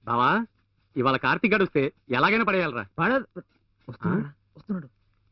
బావా ఇవాళ కార్తీక్ గడు వస్తే ఎలాగైనా పడేయాలరా వస్తున్నాడు వస్తున్నాడు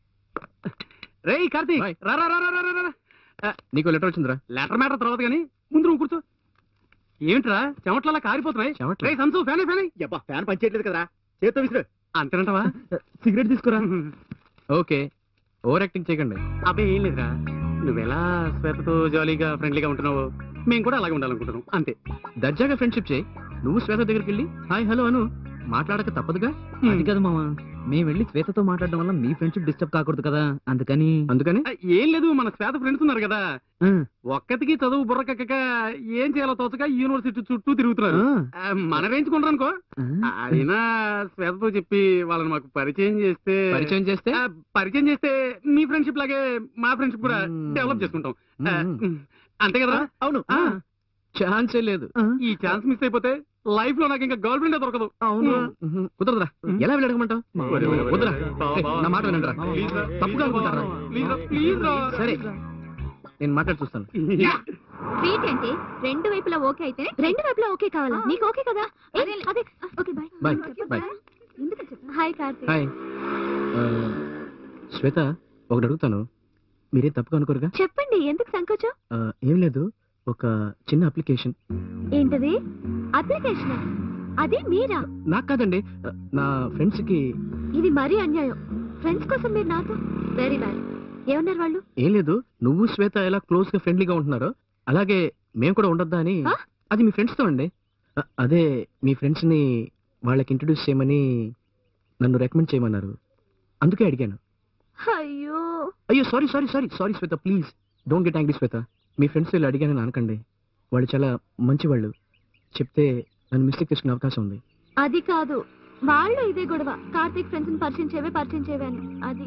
రే కార్తీక్ Bye. రా రా రా రా రా, రా, రా. ఆ, నీకు లెటర్ వచ్చిందిరా లెటర్ మ్యాటర్ తర్వాత కానీ ముందు నువ్వు కూర్చో ఏమిట్రా చెమట్లలా కారిపోతున్నాయి చెమట్లు? రే సంసు ఫ్యాన్ ఫ్యాన్ అబ్బా ఫ్యాన్ పనిచేయట్లేదు కదరా చేత్తో విసిరు అంతేనంటవా సిగరెట్ తీసుకురా ఓకే ఓవర్ యాక్టింగ్ చేయకండి అబ్బే ఏం లేదురా నువ్వెలా శ్వేతతో జాలీగా ఫ్రెండ్లీగా ఉంటున్నావు మేము కూడా అలాగే ఉండాలనుకుంటున్నాం అంతే దర్జాగా ఫ్రెండ్షిప్ చేయి నువ్వు శ్వేత దగ్గరికి వెళ్ళి హాయ్ హలో అను మాట్లాడక తప్పదుగా అది కదా మామ మేము వెళ్ళి శ్వేతతో మాట్లాడడం వల్ల మీ ఫ్రెండ్షిప్ డిస్టర్బ్ కాకూడదు కదా అందుకని అందుకని ఆ, ఏం లేదు మన శ్వేత ఫ్రెండ్స్ ఉన్నారు కదా ఆ, ఒక్కతికి చదువు బుర్రకక్క ఏం చేయాలో తోచక యూనివర్సిటీ చుట్టూ తిరుగుతున్నారు ఆ, ఆ, మన వేయించుకుంటారు అనుకో ఆ. అయినా శ్వేతతో చెప్పి వాళ్ళని మాకు పరిచయం చేస్తే పరిచయం చేస్తే ఆ, పరిచయం చేస్తే మీ ఫ్రెండ్షిప్ లాగే మా ఫ్రెండ్షిప్ కూడా మ్మ్. డెవలప్ చేసుకుంటాం ఆ, మ్మ్. అంతే కదా అవును ఆ, ఛాన్సే లేదు ఆ, ఈ ఛాన్స్ మిస్ అయిపోతే లైఫ్ లో నాకు ఇంకా గర్ల్ ఫ్రెండ్ దొరకదు అవును మ్మ్. కుదరదురా ఎలా వెళ్ళి అడగమంటావు ఒరే, ఒరే, ఒరే. వద్దురా బావ, ఏయ్, బావ. నా మాట వినండిరా ప్లీజ్ రా. తప్పుగా అనుకుంటారా ప్లీజ్ రా, ప్లీజ్ రా. సరే నేను మాట్లాడి చూస్తాను స్వీట్ ఏంటి రెండు వైపులా ఓకే అయితే రెండు వైపులా ఓకే కావాలా నీకు ఓకే కదా ఏ, అదే okay bye bye bye hi Karthik hi ఆ, శ్వేత ఒకటి అడుగుతాను మీరే తప్పుగా అనుకోరుగా చెప్పండి ఎందుకు సంకోచం ఆ, ఏం లేదు ఒక చిన్న అప్లికేషన్ ఏంటది అప్లికేషన్ అది మీరా నాకు కాదండి ఆ, నా ఫ్రెండ్స్ కి ఇది మరీ అన్యాయం ఫ్రెండ్స్ కోసం మీరు నాతో వెరీ బ్యాడ్ ఏమన్నారు వాళ్ళు ఏం లేదు నువ్వు శ్వేత ఎలా క్లోజ్ గా ఫ్రెండ్లీగా ఉంటున్నారో అలాగే మేము కూడా ఉండొద్దా అని ఆ? అది మీ ఫ్రెండ్స్ తో అండి ఆ, అదే మీ ఫ్రెండ్స్ ని వాళ్ళకి ఇంట్రడ్యూస్ చేయమని నన్ను రికమెండ్ చేయమన్నారు అందుకే అడిగాను అయ్యో అయ్యో sorry sorry sorry sorry Shweta please don't get angry Shweta మీ ఫ్రెండ్స్ వీళ్ళు అడిగానని అనకండి వాళ్ళు చాలా మంచి వాళ్ళు చెప్తే నన్ను మిస్టేక్ చేసుకునే అవకాశం ఉంది అది కాదు వాళ్ళు ఇదే గొడవ కార్తీక్ ఫ్రెండ్స్ పరిచయం చేయవే పరిచయం చేయవే అని అది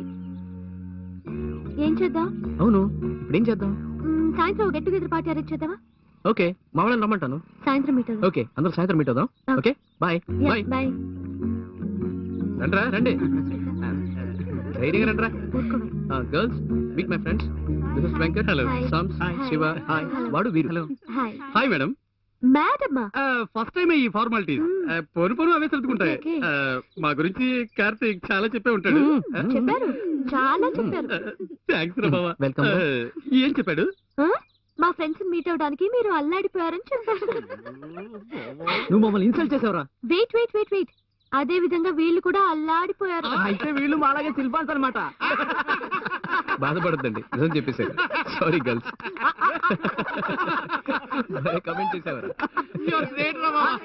ఏం చేద్దాం అవును ఇప్పుడు ఏం చేద్దాం మ్మ్, సాయంత్రం గెట్ టుగెదర్ పార్టీ అరేంజ్ చేద్దామా ఓకే మా వాళ్ళని రమ్మంటాను సాయంత్రం మీట్ అవుదాం ఓకే అందరూ సాయంత్రం మీట్ అవుదాం Okay. Okay bye Yeah, bye bye. రండి రండి ధైర్యంగా రండి ఊరుకోవే. Girls meet my friends this is Venkat hello Hi. సామ్స్ Hi. Shiva hi Hello. వాడు వీరు హలో హాయ్ హాయ్ మేడం మేడమ్మా ఫస్ట్ టైం ఈ ఫార్మాలిటీస్ మ్మ్. పొను పొను అవే సర్దుకుంటాయి Okay, okay. ఆ, మా గురించి కార్తీక్ చాలా చెప్పే ఉంటాడు మ్మ్. చెప్పారు చాలా చెప్పారు థ్యాంక్స్ రా బావా Welcome. ఆ, ఏం చెప్పాడు ఆ? మా ఫ్రెండ్స్ మీట్ అవడానికి మీరు అల్లాడిపోయారని చెప్పారు నువ్వు మమ్మల్ని ఇన్సల్ట్ చేసావురా వెయిట్ వెయిట్ వెయిట్ వెయిట్ అదే విధంగా వీళ్ళు కూడా అల్లాడిపోయారు అయితే వీళ్ళు మా అలాగే శిల్పాన్స్ అనమాట బాధపడద్దండి నిజం చెప్పేశారు సారీ గర్ల్స్ కమెంట్ చేసేవారు You're great రా బావా.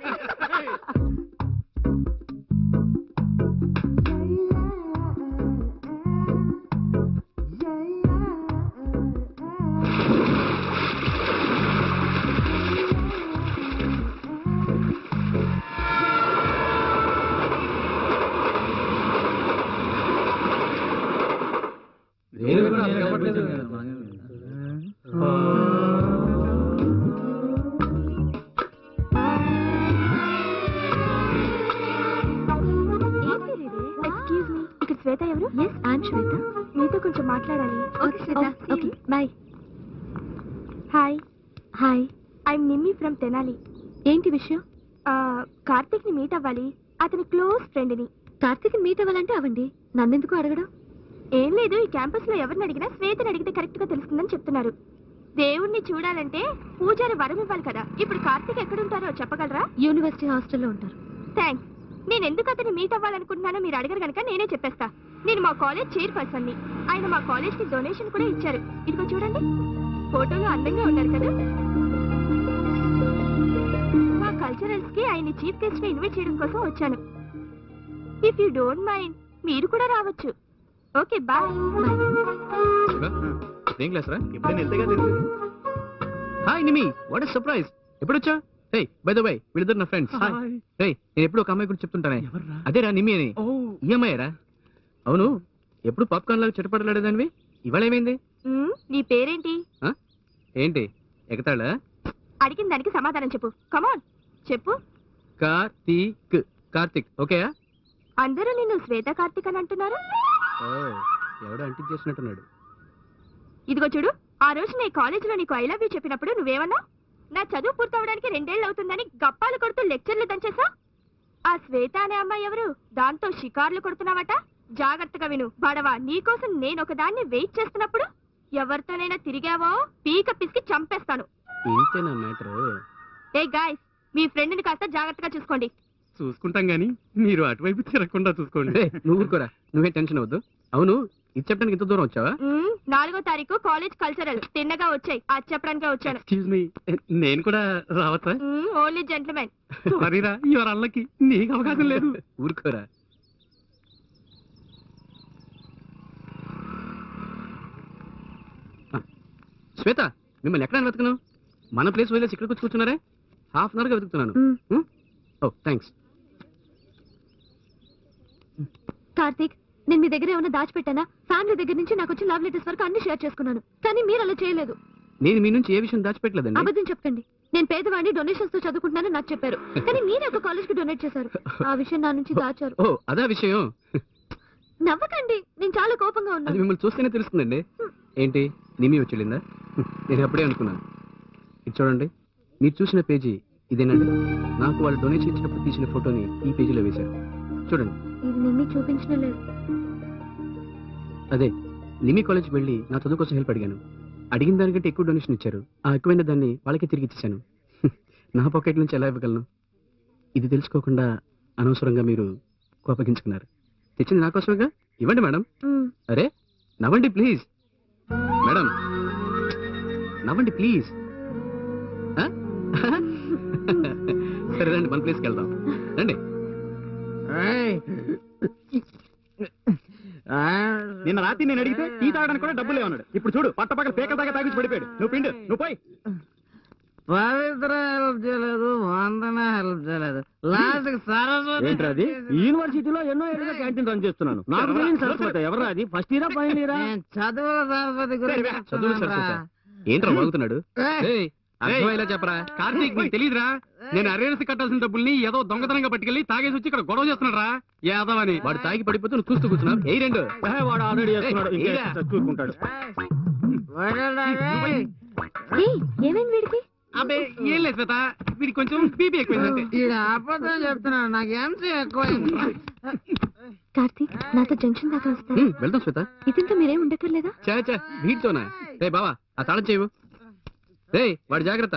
ఎక్స్క్యూజ్ మీ ఇక్కడ శ్వేత ఎవరు ఎస్ ఐమ్ శ్వేత మీతో కొంచెం మాట్లాడాలి okay Shweta okay bye hi hi I'm Nimmi from Tenali ఏంటి విషయం కార్తీక్ ని మీట్ అవ్వాలి అతని క్లోజ్ ఫ్రెండ్ ని కార్తీక్ మీట్ అవ్వాలంటే అవ్వండి నన్నెందుకు అడగడం ఏం లేదు ఈ క్యాంపస్ లో ఎవరిని అడిగినా శ్వేతని అడిగితే కరెక్ట్ గా తెలుస్తుందని చెప్తున్నారు దేవుణ్ణి చూడాలంటే పూజారి వరం ఇవ్వాలి కదా ఇప్పుడు కార్తీక్ ఎక్కడుంటారో చెప్పగలరా యూనివర్సిటీ హాస్టల్లో ఉంటారు థ్యాంక్స్ నేను ఎందుకు అతన్ని మీట్ అవ్వాలనుకుంటున్నానో మీరు అడగరు కనుక నేనే చెప్పేస్తా నేను మా కాలేజ్ చైర్పర్సన్ ని ఆయన మా కాలేజ్ కి డొనేషన్ కూడా ఇచ్చారు ఇదిగో చూడండి ఫోటోలో అందంగా ఉన్నారు కదా మా కల్చరల్స్ కి ఆయన చీఫ్ గెస్ట్ గా ఇన్వైట్ చేయడం కోసం వచ్చాను ఇఫ్ యూ డోంట్ మైండ్ మీరు కూడా రావచ్చు ఓకే బాయ్ శివ ఏం క్లాస్ రా ఎప్పుడైనా వెళ్తేగా తెలుసు hi Nimmi what is surprise ఎప్పుడు వచ్చా హే బై ద వై వీళ్ళిద్దరు నా ఫ్రెండ్స్ హాయ్ హే నేను ఎప్పుడు ఒక అమ్మాయి గురించి చెప్తుంటానే అదేరా నిమి అని ఈ అమ్మాయిరా అవును ఎప్పుడు పాప్కార్న్ లాగా చిటపడలాడేదానివి ఇవాళ ఏమైంది నీ పేరేంటి ఏంటి ఎగతాళా అడిగిన దానికి సమాధానం చెప్పు కమాన్ చెప్పు కార్తీక్ కార్తిక్ ఓకేయా అందరూ నిన్ను శ్వేత కార్తిక్ అని అంటున్నారు ఓ ఎవడో అంటించేసినట్టున్నాడు ఇదిగో చూడు ఆ రోజు నీ కాలేజీలో నీకు ఐ లవ్ యూ చెప్పినప్పుడు నువ్వేమన్నా నా చదువు పూర్తవడానికి రెండేళ్ళు అవుతుందని గప్పాలు కొడుతూ లెక్చర్లు దంచేసా ఆ శ్వేత అనే అమ్మాయి ఎవరు దాంతో షికార్లు కొడుతున్నావట జాగ్రత్తగా విను బడవా నీకోసం నేను ఒకదాన్ని వెయిట్ చేస్తున్నప్పుడు ఎవరితోనైనా తిరిగావో పీక పిసికి చంపేస్తాను ఇంతేనా మ్యాటర్ ఏ గాయస్ మీ ఫ్రెండ్ని కాస్త జాగ్రత్తగా చూసుకోండి చూసుకుంటాం గానీ మీరు అటువైపు తిరగకుండా చూసుకోండి రే నువ్వు ఊరుకోరా నువ్వే టెన్షన్ అవ్వద్దు అవును ఇది చెప్పడానికి ఇంత దూరం వచ్చావా మ్మ్, నాలుగో తారీఖు కాలేజ్ కల్చరల్ తిన్నగా వచ్చాయి అది చెప్పడానికే వచ్చాను ఎక్స్క్యూజ్ మీ నేను కూడా రావచ్చా ఓన్లీ జెంట్మెన్ సారీరా యువర్ అల్లకి నీకు అవకాశం లేదు ఊరుకోరా ఆ, శ్వేత మిమ్మల్ని ఎక్కడ వెతుకున్నావు మన ప్లేస్ వదిలేసి ఇక్కడికి వచ్చి కూర్చున్నారే హాఫ్ అన్ అవర్గా వెతుకుతున్నాను మ్మ్. ఓ థ్యాంక్స్ కార్తీక్ నేను మీ దగ్గర ఏమైనా దాచిపెట్టానా ఫ్యామిలీ దగ్గర నుంచి నాకు వచ్చిన లవ్ లెటర్స్ వరకు అన్ని షేర్ చేసుకున్నాను కానీ మీరు అలా చేయలేదు నేను మీ నుంచి ఏ విషయం దాచిపెట్టలేదండి అబద్ధం చెప్పండి నేను పేదవాడిని డొనేషన్స్ తో చదువుకుంటున్నానని నాకు చెప్పారు కానీ మీరే ఒక కాలేజ్ కి డొనేట్ చేశారు ఆ విషయం నా నుంచి దాచారు ఓ అదా విషయం నవ్వకండి నేను చాలా కోపంగా అది ఉన్నాను మిమ్మల్ని చూస్తేనే తెలుస్తుందండి ఏంటి నిమి వచ్చిందా నేను అప్పుడే అనుకున్నాను ఇది చూడండి మీరు చూసిన పేజీ ఇదేనండి నాకు వాళ్ళు డొనేషన్ ఇచ్చినప్పుడు తీసిన ఫోటోని ఈ పేజీలో వేశారు చూడండి ఇది నిమ్మి చూపించడం లేదు అదే నిమి కాలేజ్ వెళ్ళి నా చదువు కోసం హెల్ప్ అడిగాను అడిగిన దానికంటే ఎక్కువ డొనేషన్ ఇచ్చారు ఆ ఎక్కువైన దాన్ని వాళ్ళకే తిరిగి ఇచ్చేసాను నా పాకెట్ నుంచి ఎలా ఇవ్వగలను ఇది తెలుసుకోకుండా అనవసరంగా మీరు కోపగించుకున్నారు తెచ్చింది నా కోసమేగా ఇవ్వండి మేడం మ్మ్. అరే నవ్వండి ప్లీజ్ మేడం నవ్వండి ప్లీజ్ ఆ? సరే రండి మన ప్లేస్కి వెళ్దాం రండి నిన్న రాత్రి నేను అడిగితే టీ తాగడానికి కూడా డబ్బులు లేవన్నాడు ఇప్పుడు చూడు పట్ట పక్కన పేకల దాకా తాగించి పడిపోయాడు నువ్వు పిండు నువ్వు పోయి పవిత్ర హెల్ప్ చేయలేదు వందన హెల్ప్ చేయలేదు లాస్ట్ సరస్వతి ఏంట్రా అది యూనివర్సిటీలో ఎన్నో ఏళ్ళుగా క్యాంటీన్ రన్ చేస్తున్నాను నాకు తెలియని సరస్వతి ఎవరా అది ఫస్ట్ ఇయరా ఫైనల్ ఇయరా నేను చదువుల సరస్వతి గురించి చదువు సరస్వత ఏంట్రా వాగుతున్నాడు ఏయ్, అర్థమయ్యేలా చెప్పరా కార్తీక్ నీకు తెలియదురా నేను అరేన్స్ కట్టాల్సిన డబ్బుల్ని ఏదో దొంగతనంగా పట్టుకెళ్ళి తాగేసి వచ్చి ఇక్కడ గొడవ చేస్తున్నాడు రా యాదవని వాడు తాగి పడిపోతే నువ్వు చూస్తూ కూర్చున్నావు ఏ రెండు వాడు ఆల్రెడీ చేస్తున్నాడు ఏయ్, ఇంకా ఏరా? చూసుకుంటాడు ఏయ్, ఏమైంది వీడికి అబ్బే ఏం లేదు శ్వేత వీడికి కొంచెం బీపీ ఎక్కువైందంటే ఈడ అబద్ధం చెప్తున్నాడు నాకు ఎంసీ ఎక్కువ కార్తీక్ నాతో జంక్షన్ దాకా వస్తారా హ్మ్, వెళ్దాం శ్వేత ఇదంతా మీరేం ఉండక్కర్లేదా చా చా వీటితోనా రే బావా ఆ తాళం చేయవు రే వాడు జాగ్రత్త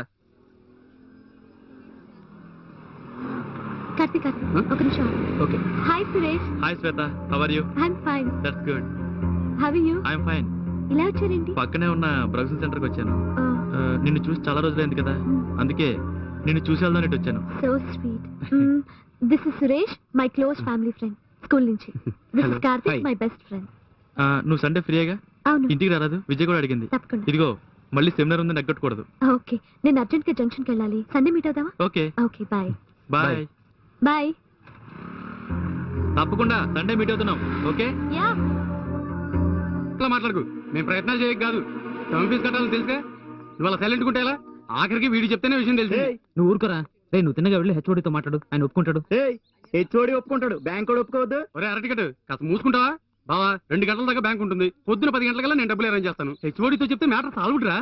కార్తీక్ కార్తీక్ Huh? ఒక నిమిషం okay hi Suresh hi Shweta how are you I'm fine that's good how you I'm fine ఇలా వచ్చారేంటి పక్కనే ఉన్న బ్రౌజింగ్ సెంటర్కి వచ్చాను ఆ, ఆ, నిన్ను చూసి చాలా రోజులైంది కదా అందుకే నిన్ను చూసి వెళ్దాం ఇటు వచ్చాను so sweet this is Suresh my close family friend school నుంచి this Hello. Is Karthik Hi. My best friend ఆ, నువ్వు సండే ఫ్రీగా అవును ఇంటికి రారాదు విజయ్ కూడా అడిగింది తప్పకుండా ఇదిగో మళ్ళీ సెమినార్ ఉంది నెగ్గొట్టకూడదు ఓకే నేను అర్జెంట్ గా జంక్షన్ కి వెళ్ళాలి సండే మీట్ అవుదామా okay okay bye bye Bye. Bye తప్పకుండా సండే మీట్ అవుతున్నాం ఓకే యా ఇట్లా మాట్లాడుకు మేము ప్రయత్నాలు చేయక కాదు టర్మ్ ఫీజు కట్టాలని తెలుసుగా నువ్వు అలా సైలెంట్ ఉంటే ఎలా ఆఖరికి వీడి చెప్తేనే విషయం తెలిసి నువ్వు ఊరుకోరా రే నువ్వు తిన్నగా వెళ్ళి హెచ్ఓడితో మాట్లాడు ఆయన ఒప్పుకుంటాడు హెచ్ఓడి ఒప్పుకుంటాడు బ్యాంక్ కూడా ఒప్పుకోవద్దు ఒరే అరటికట్ కాస్త మూసుకుంటావా బావా రెండు గంటల దాకా బ్యాంక్ ఉంటుంది పొద్దున పది గంటలకల్లా నేను డబ్బులు అరేంజ్ చేస్తాను హెచ్ఓడితో చెప్తే మ్యాటర్ సాల్వుడ్రా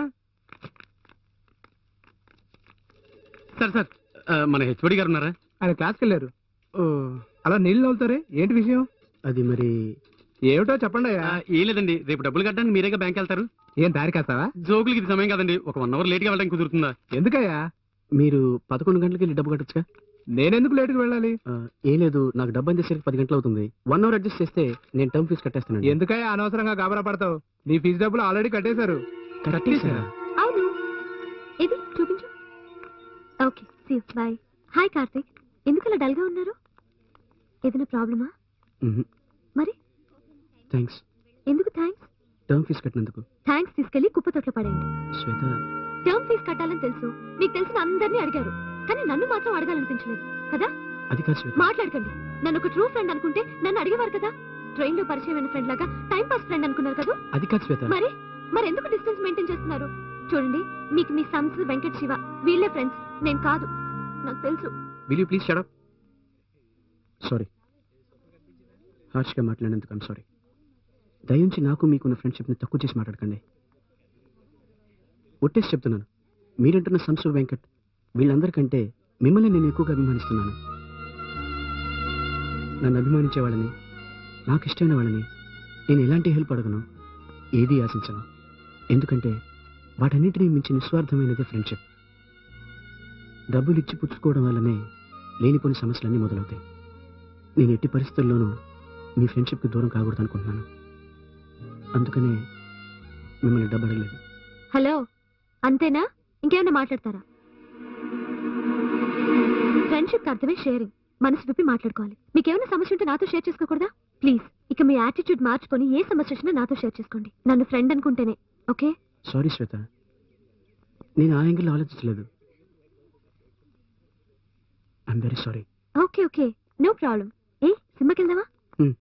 సరే సార్ ఆ, మన హెచ్ఓడి గారు ఉన్నారా ఆయన క్లాస్కి వెళ్ళారు ఓ అలా నీళ్ళు అవుతారే ఏంటి విషయం అది మరి ఏమిటో చెప్పండి ఆ, ఏం లేదండి రేపు డబ్బులు కట్టడానికి మీరేగా బ్యాంక్ వెళ్తారు ఏం దారి కాస్తావా జోకులకి ఇది సమయం కాదండి ఒక వన్ అవర్ లేట్గా వెళ్ళడానికి కుదురుతుందా ఎందుకయ్యా మీరు పదకొండు గంటలకి వెళ్ళి డబ్బు కట్టొచ్చుగా నేనెందుకు లేటుకు వెళ్ళాలి ఆ, ఏం లేదు నాకు డబ్బు అందేసరికి పది గంటలు అవుతుంది వన్ అవర్ అడ్జస్ట్ చేస్తే నేను టర్మ్ ఫీజు కట్టేస్తాను ఎందుకయ్యా అనవసరంగా గాబరా పడతావు నీ ఫీజు డబ్బులు ఆల్రెడీ కట్టేశారు కట్టేశారా అవును ఇది చూపించు okay see bye hi Karthik ఎందుకు అలా డల్ గా ఉన్నారు ఏదైనా ప్రాబ్లమా మరి థ్యాంక్స్ ఎందుకు థ్యాంక్స్ టర్మ్ ఫీజు కట్టినందుకు థ్యాంక్స్ తీసుకెళ్లి కుప్ప తొట్లో పడేయండి శ్వేత టర్మ్ ఫీజు కట్టాలని తెలుసు మీకు తెలిసిన అందరినీ అడిగారు కానీ నన్ను మాత్రం అడగాలనిపించలేదు కదా అది కాదు శ్వేత మాట్లాడకండి నన్ను ఒక ట్రూ ఫ్రెండ్ అనుకుంటే నన్ను అడిగేవారు కదా ట్రైన్ లో పరిచయమైన ఫ్రెండ్ లాగా టైం పాస్ ఫ్రెండ్ అనుకున్నారు కదా అది కాదు శ్వేత మరి మరి ఎందుకు డిస్టెన్స్ మెయింటైన్ చేస్తున్నారు చూడండి మీకు మీ సన్స్ వెంకట్ శివ వీళ్ళే ఫ్రెండ్స్ నేను కాదు నాకు తెలుసు will you please shut up sorry హార్ష్గా మాట్లాడినందుకు ఐమ్ సారీ దయించి నాకు మీకున్న ఫ్రెండ్షిప్ని తక్కువ చేసి మాట్లాడకండి ఒట్టేసి చెప్తున్నాను మీరంటున్న సంసు వెంకట్ వీళ్ళందరికంటే మిమ్మల్ని నేను ఎక్కువగా అభిమానిస్తున్నాను నన్ను అభిమానించే వాళ్ళని నాకు ఇష్టమైన వాళ్ళని నేను ఎలాంటి హెల్ప్ అడగను ఏది ఆశించను ఎందుకంటే వాటన్నిటినీ మించి నిస్వార్థమైనది ఫ్రెండ్షిప్ డబ్బులు ఇచ్చి పుచ్చుకోవడం వల్లనే లేనిపోని సమస్యలన్నీ మొదలవుతాయి నేను ఎట్టి పరిస్థితుల్లోనూ మీ ఫ్రెండ్షిప్కి దూరం కాకూడదు అనుకుంటున్నాను అందుకనే మిమ్మల్ని డబ్బు అడగలేదు హలో అంతేనా ఇంకేమైనా మాట్లాడతారా ఫ్రెండ్షిప్ అర్థమే షేరింగ్ మనసు విప్పి మాట్లాడుకోవాలి మీకేమైనా సమస్య ఉంటే నాతో షేర్ చేసుకోకూడదా ప్లీజ్ ఇక మీ యాటిట్యూడ్ మార్చుకొని ఏ సమస్య వచ్చినా నాతో షేర్ చేసుకోండి నన్ను ఫ్రెండ్ అనుకుంటేనే ఓకే సారీ శ్వేత నేను ఆ యాంగిల్ ఆలోచించలేదు I'm very sorry okay okay no problem ఏ సినిమాకి వెళ్దామా